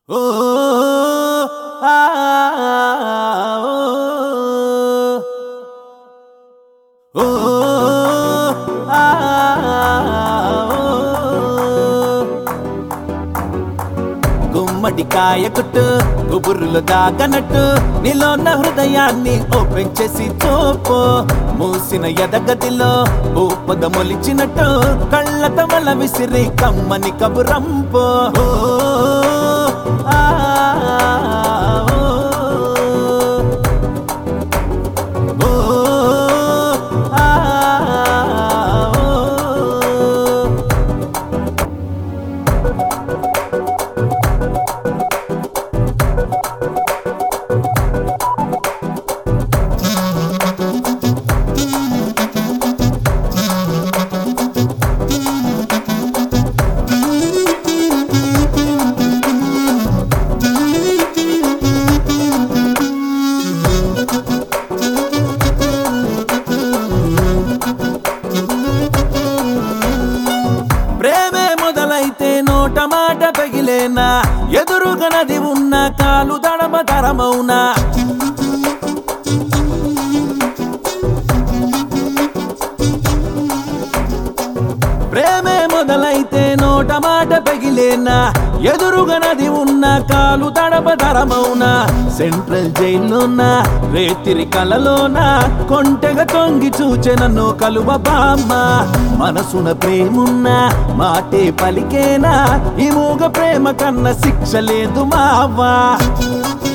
ఓ ఆ ఓ ఆ గుమ్మడికాయ కొట్టు గుబుర్రులు దాగనట్టు నీలోన్న హృదయాన్ని ఓపెన్ చేసి చూపు మూసిన ఎదగదిలో ఊపద మొలిచినట్టు కళ్ళ తమల విసిరి కమ్మని కబురంపు ఓ, ఆ, ఓ, ఆ, ఓ. ప్రేమే మొదలైతే నోట మాట పగిలేనా ఎదురుగా నది ఉన్న కాలు దడమ తరమౌనా ప్రేమే మొదలైతే నోట మాట పగిలేనా ఎదురుగా నది ఉన్న కాలు తడప తరమౌనా సెంట్రల్ జైల్లోనా రేతిరి కలలోనా కొంటెగా తొంగి చూచెనను కలువ బామ్మ మనసున ప్రేమున్నా మాటే పలికేనా ఈ మూగ ప్రేమ కన్న శిక్ష లేదు మావా